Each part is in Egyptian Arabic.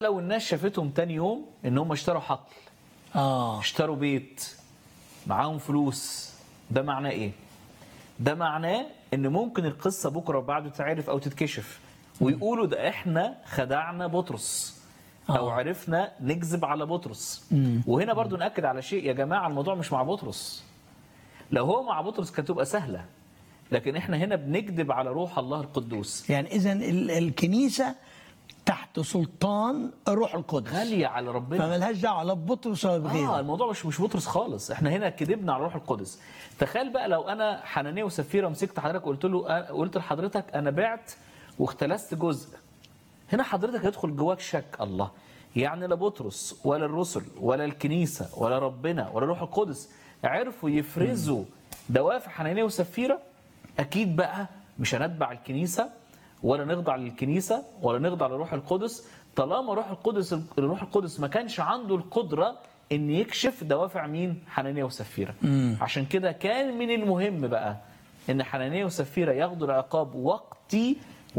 لو الناس شافتهم تاني يوم ان هم اشتروا حقل اه اشتروا بيت معاهم فلوس ده معناه ايه ده معناه ان ممكن القصه بكره بعده تعرف او تتكشف ويقولوا ده احنا خدعنا بطرس او آه. عرفنا نكذب على بطرس وهنا برضو ناكد على شيء يا جماعه الموضوع مش مع بطرس لو هو مع بطرس كانت تبقى سهله لكن احنا هنا بنكذب على روح الله القدوس يعني اذا ال- الكنيسه تحت سلطان الروح القدس غاليه على ربنا فملهاش دعوه لا ببطرس ولا اه بغيره الموضوع مش مش بطرس خالص احنا هنا كذبنا على روح القدس تخيل بقى لو انا حنانيه وسفيره مسكت حضرتك قلت له قلت لحضرتك انا بعت واختلست جزء هنا حضرتك هيدخل جواك شك الله يعني لا بطرس ولا الرسل ولا الكنيسه ولا ربنا ولا روح القدس عرفوا يفرزوا دوافع حنانيه وسفيره اكيد بقى مش هنتبع الكنيسه ولا نخضع للكنيسه ولا نخضع للروح القدس طالما روح القدس الروح القدس ما كانش عنده القدره ان يكشف دوافع مين حنانيه وسفيره عشان كده كان من المهم بقى ان حنانيه وسفيره ياخدوا العقاب وقتي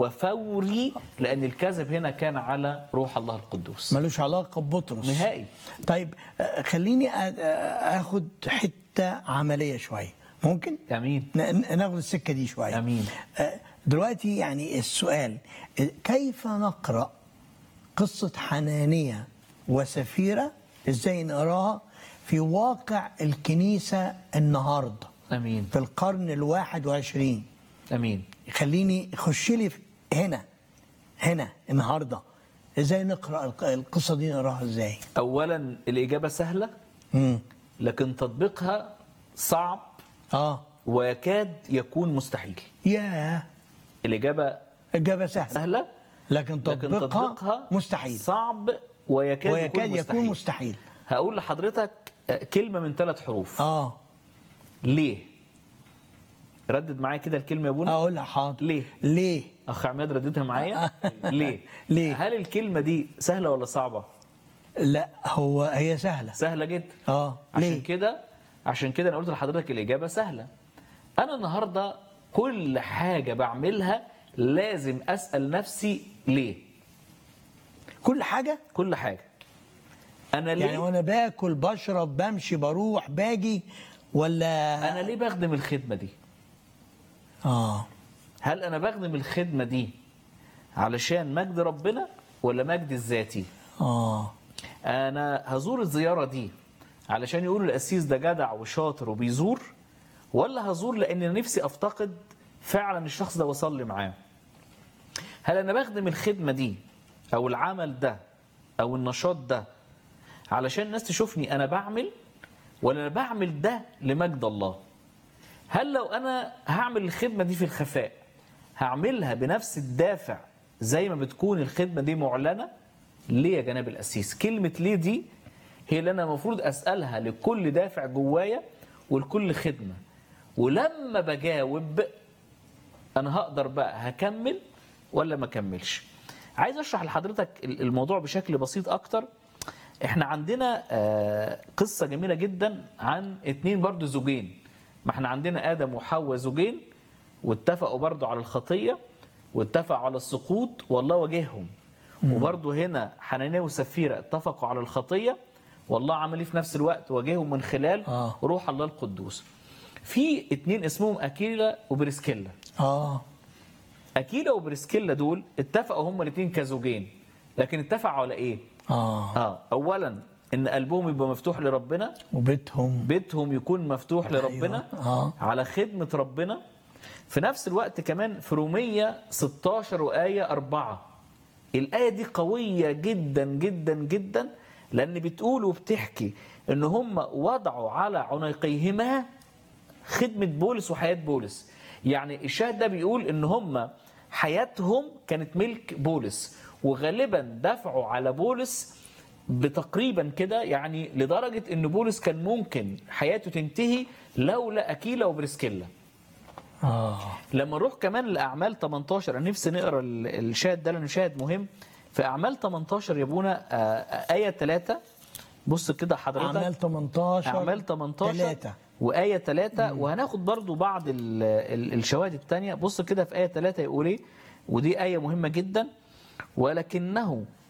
وفوري لان الكذب هنا كان على روح الله القدوس ملوش علاقه ببطرس نهائي طيب آه، خليني آ- آ- اخد حته عمليه شويه ممكن امين ن- ن- ناخد السكه دي شويه امين آه، دلوقتي يعني السؤال آه، كيف نقرا قصه حنانيه وسفيره ازاي نقراها في واقع الكنيسه النهارده امين في القرن الواحد وعشرين امين خليني خش لي في- هنا هنا النهارده ازاي نقرا الق- القصه دي نقراها ازاي اولا الاجابه سهله امم لكن تطبيقها صعب اه ويكاد يكون مستحيل يا الاجابه اجابه سهله سهله لكن لكن تطبيقها, تطبيقها مستحيل صعب ويكاد, ويكاد يكون مستحيل. يكون مستحيل هقول لحضرتك آه، كلمه من ثلاث حروف اه ليه ردد معايا كده الكلمه يا ابونا اقول لك حاضر ليه؟ ليه اخ عماد رددها معايا ليه ليه؟ هل الكلمه دي سهله ولا صعبه لا هو هي سهله سهله جدا اه عشان ليه كده عشان كده انا قلت لحضرتك الاجابه سهله انا النهارده كل حاجه بعملها لازم اسال نفسي ليه كل حاجه كل حاجه انا ليه يعني وانا باكل بشرب بمشي بروح باجي ولا انا ليه بخدم الخدمه دي اه هل انا بخدم الخدمه دي علشان مجد ربنا ولا مجد الذاتي اه انا هزور الزياره دي علشان يقولوا القسيس ده جدع وشاطر وبيزور ولا هزور لان نفسي افتقد فعلا الشخص ده واصلي معاه هل انا بخدم الخدمه دي او العمل ده او النشاط ده علشان الناس تشوفني انا بعمل ولا انا بعمل ده لمجد الله هل لو انا هعمل الخدمه دي في الخفاء هعملها بنفس الدافع زي ما بتكون الخدمه دي معلنه ليه يا جناب القسيس كلمه ليه دي هي اللي انا المفروض اسالها لكل دافع جوايا ولكل خدمه ولما بجاوب انا هقدر بقى هكمل ولا ما اكملش عايز اشرح لحضرتك الموضوع بشكل بسيط اكتر احنا عندنا آه، قصة جميلة جدا عن اتنين برضو زوجين ما احنا عندنا آدم وحواء زوجين واتفقوا برضو على الخطية واتفقوا على السقوط والله واجههم وبرضو هنا حنانيا وسفيرة اتفقوا على الخطية والله عمل ايه في نفس الوقت واجههم من خلال آه. روح الله القدوس في اتنين اسمهم أكيلا وبريسكيلا اه أكيلا وبريسكيلا دول اتفقوا هما الاتنين كزوجين لكن اتفقوا على ايه؟ اه اه اولا ان قلبهم يبقى مفتوح لربنا وبيتهم بيتهم يكون مفتوح أيوة. لربنا آه. على خدمة ربنا في نفس الوقت كمان في رومية 16 وآية 4 الآية دي قوية جدا جدا جدا لأن بتقول وبتحكي إن هم وضعوا على عنقيهما خدمة بولس وحياة بولس يعني الشاهد ده بيقول إن هم حياتهم كانت ملك بولس وغالبا دفعوا على بولس بتقريبا كده يعني لدرجة إن بولس كان ممكن حياته تنتهي لولا أكيلا وبريسكيلا اه لما نروح كمان لاعمال 18 انا نفسي نقرا ال- الشاهد ده لانه شاهد مهم في اعمال 18 يا ابونا آه، آه، ايه 3 بص كده حضرتك اعمال 18 اعمال 18 3 وايه 3 وهناخد برضو بعض ال ال الشواهد الثانيه بص كده في ايه 3 يقول ايه ودي ايه مهمه جدا ولكنه